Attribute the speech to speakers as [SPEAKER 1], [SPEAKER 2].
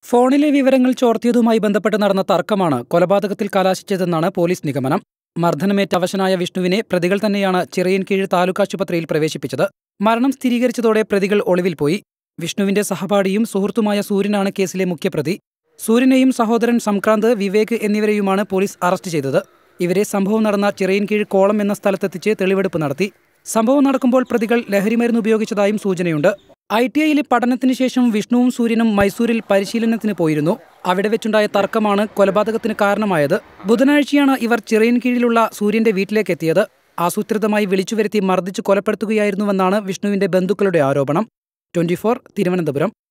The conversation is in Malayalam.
[SPEAKER 1] ഫോണിലെ വിവരങ്ങൾ ചോർത്തിയതുമായി ബന്ധപ്പെട്ട് നടന്ന തർക്കമാണ് കൊലപാതകത്തിൽ കലാശിച്ചതെന്നാണ് പോലീസ് നിഗമനം മർദ്ദനമേറ്റ അവശനായ വിഷ്ണുവിനെ പ്രതികൾ തന്നെയാണ് ചിറയൻകീഴ് താലൂക്ക് ആശുപത്രിയിൽ പ്രവേശിപ്പിച്ചത് മരണം സ്ഥിരീകരിച്ചതോടെ പ്രതികൾ ഒളിവിൽ പോയി വിഷ്ണുവിന്റെ സഹപാഠിയും സുഹൃത്തുമായ സൂര്യനാണ് കേസിലെ മുഖ്യപ്രതി സൂര്യനെയും സഹോദരൻ സംക്രാന്ത് വിവേക് എന്നിവരെയുമാണ് പോലീസ് അറസ്റ്റ് ചെയ്തത് ഇവരെ സംഭവം നടന്ന ചിറയൻകീഴ് കോളം എന്ന സ്ഥലത്തെത്തിച്ച് തെളിവെടുപ്പ് നടത്തി സംഭവം നടക്കുമ്പോൾ പ്രതികൾ ലഹരിമരുന്ന് ഉപയോഗിച്ചതായും സൂചനയുണ്ട് ഐ ടി ഐയിലെ പഠനത്തിന് ശേഷം വിഷ്ണുവും സൂര്യനും മൈസൂരിൽ പരിശീലനത്തിന് പോയിരുന്നു അവിടെ വെച്ചുണ്ടായ തർക്കമാണ് കൊലപാതകത്തിന് കാരണമായത് ബുധനാഴ്ചയാണ് ഇവർ ചിറയൻകീഴിലുള്ള സൂര്യന്റെ വീട്ടിലേക്ക് എത്തിയത് ആസൂത്രിതമായി വിളിച്ചുവരുത്തി മർദ്ദിച്ച് കൊലപ്പെടുത്തുകയായിരുന്നുവെന്നാണ് വിഷ്ണുവിന്റെ ബന്ധുക്കളുടെ ആരോപണം ട്വന്റി തിരുവനന്തപുരം